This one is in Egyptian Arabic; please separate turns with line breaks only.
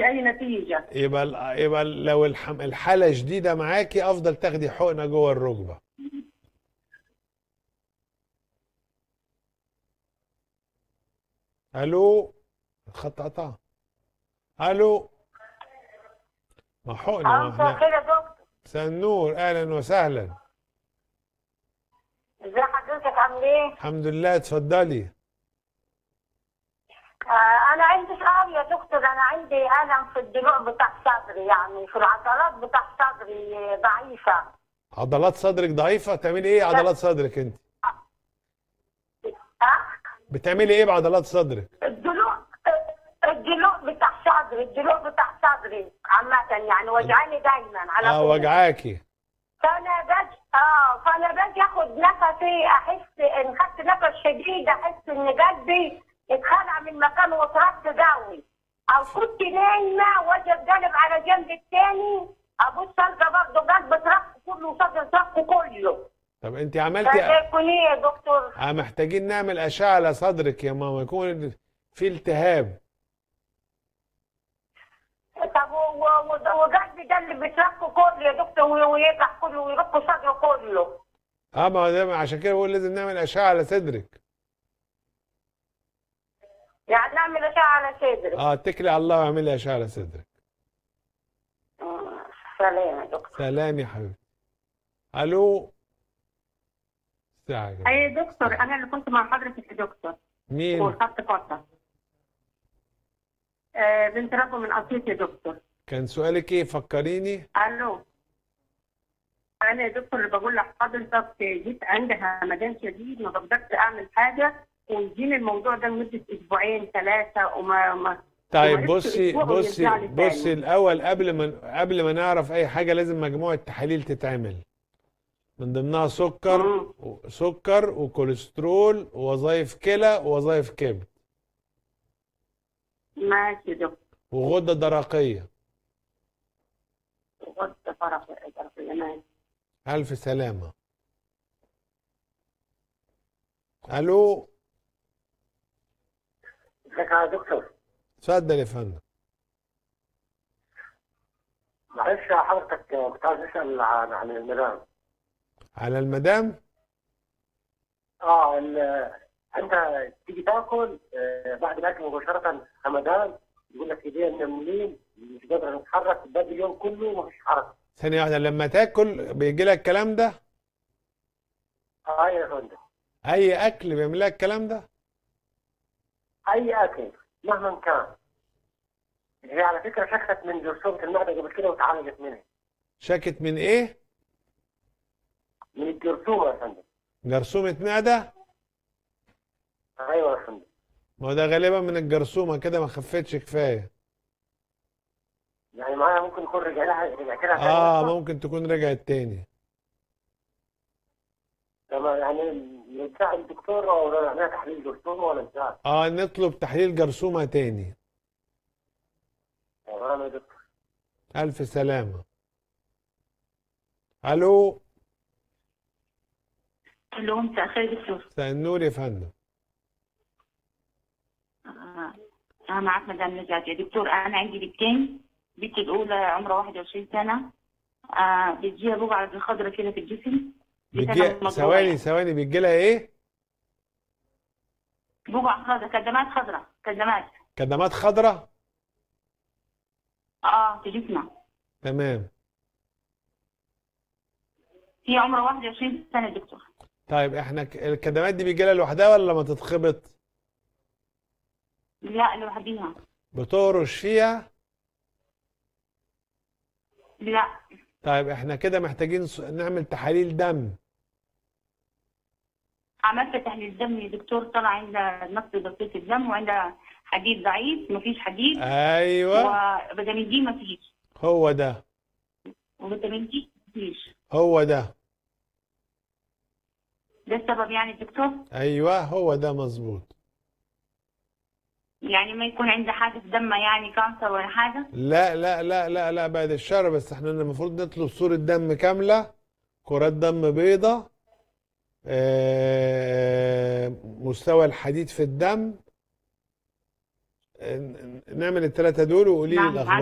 اي نتيجه
يبقى ال- يبقى لو الحم- الحالة شديدة معاكي افضل تاخدي حقنة جوه الركبة الو الخط قطع الو ما حقنة ما
مساء
احنا
الخير يا دكتور
مساء النور اهلا وسهلا
ازي حضرتك عامل ايه؟
الحمد لله اتفضلي
آه انا عندي سؤال يا دكتور انا عندي الم في الضلوع بتاع صدري يعني في العضلات بتاع صدري آه، ضعيفه
عضلات صدرك ضعيفة تعملي ايه عضلات صدرك انت
ها؟
بتعملي ايه بعضلات صدرك
الضلوع آه، الضلوع بتاع صدري الضلوع بتاع صدري عامة يعني وجعاني دايما على
اه
طول
وجعاكي
فانا باجي اه فانا باجي اخد نفسي احس ان خدت نفس شديد احس ان قلبي اتخلع من مكانه واترك قوي او كنت نايمه واجي اتقلب على جنب التاني ابص القى برضه قلب اترك كله وصدر اترك كله
طب انت
فده
عملتي
يكون ايه يا دكتور؟
آه محتاجين نعمل أشعة على صدرك يا ماما يكون في التهاب
طب و- و- و- وقلبي ده اللي بيترك كله يا دكتور وي- ويقع كله ويرك صدره كله
اه ما هو ده عشان كده بقول لازم نعمل أشعة على صدرك
يعني نعمل اشعه على صدري
اه اتكلي على الله واعملي أشعة على صدرك
آه، سلام يا دكتور
سلام يا حبيبي الو ساعة كده.
اي دكتور انا اللي كنت مع حضرتك يا دكتور
مين
والخط قطع آه بنت ربه من اسيوط يا دكتور
كان سؤالك ايه فكريني
الو انا يا دكتور اللي بقول لحضرتك جيت عندي همدان شديد ما بقدرش اعمل حاجه ويجيني الموضوع ده لمده اسبوعين ثلاثه وما ما
طيب
وعرفت
بصي
أسبوع
بصي
ويرجع لي تاني.
بصي الأول قبل ما قبل ما نعرف أي حاجة لازم مجموعة تحاليل تتعمل من ضمنها سكر
مم.
سكر وكوليسترول ووظائف كلى ووظائف كبد
ماشي يا دكتور
وغدة درقية
غض طرف طرف ماشي
ألف سلامة ألو
ازيك يا دكتور
اتفضل يا فندم
معلش يا حضرتك كنت عايز اسال عن عن المدام
على المدام
اه ال- انت تيجي تاكل آه، بعد الاكل مباشره همدان يقول لك ايديا منملين مش قادر نتحرك باقي اليوم كله ما فيش حركه
ثانية واحدة لما تاكل بيجي لك الكلام ده
اه يا فندم
أي أكل بيعمل لك الكلام ده
اي اكل مهما كان هي على فكره شكت من جرثومه المعده قبل كده وتعالجت منها
شكت من إيه؟
من الجرثومه يا فندم
جرثومة معدة
ايوه يا فندم
ما هو ده غالبا من الجرثومة كده ما خفتش كفاية
يعني معايا ممكن يكون رجع لها رجعت لها تاني
آه
أصلاً؟
ممكن تكون رجعت تاني
تمام يعني نرجع الدكتور او نعملها تحليل جرثومه ولا ازاي؟
آه نطلب تحليل جرثومة تاني
تمام يا دكتور
ألف سلامة ألو
الو مساء الخير يا دكتور
مساء النور يا فندم
آه، أنا معك مدام نجاة يا دكتور أنا عندي بنتين بنتي الأولى عمرها 21 سنة آه بتجيها بقعة الخضرة كده في الجسم
بيجي
بسبب
ثواني
موضوع
ثواني بيجي لها إيه؟
بقعة خضرة كدمات خضرة كدمات
كدمات خضراء
اه في جسمها
تمام
هي عمرها 21 سنة يا دكتور
طيب احنا ك- الكدمات دي بيجي لها لوحدها ولا لما تتخبط
لا لوحديها
بتهرش فيها
لا
طيب احنا كده محتاجين س- نعمل تحاليل دم
عملت تحليل دم يا دكتور طلع عندها نقص بسيط الدم وعندها حديد ضعيف مفيش حديد
ايوه
وفيتامين دي مفيش
هو ده
وفيتامين دي مفيش
هو ده
ده السبب يعني يا دكتور
ايوه هو ده مظبوط
يعني ما يكون عندها حاجة في دمها يعني كانسر ولا حاجة
لا لا لا لا لا بعد الشر بس احنا المفروض نطلب صورة دم كاملة كرات دم بيضة آه، مستوى الحديد في الدم آه، نعمل الثلاثة دول وقولي لي
نعم،
الأخبار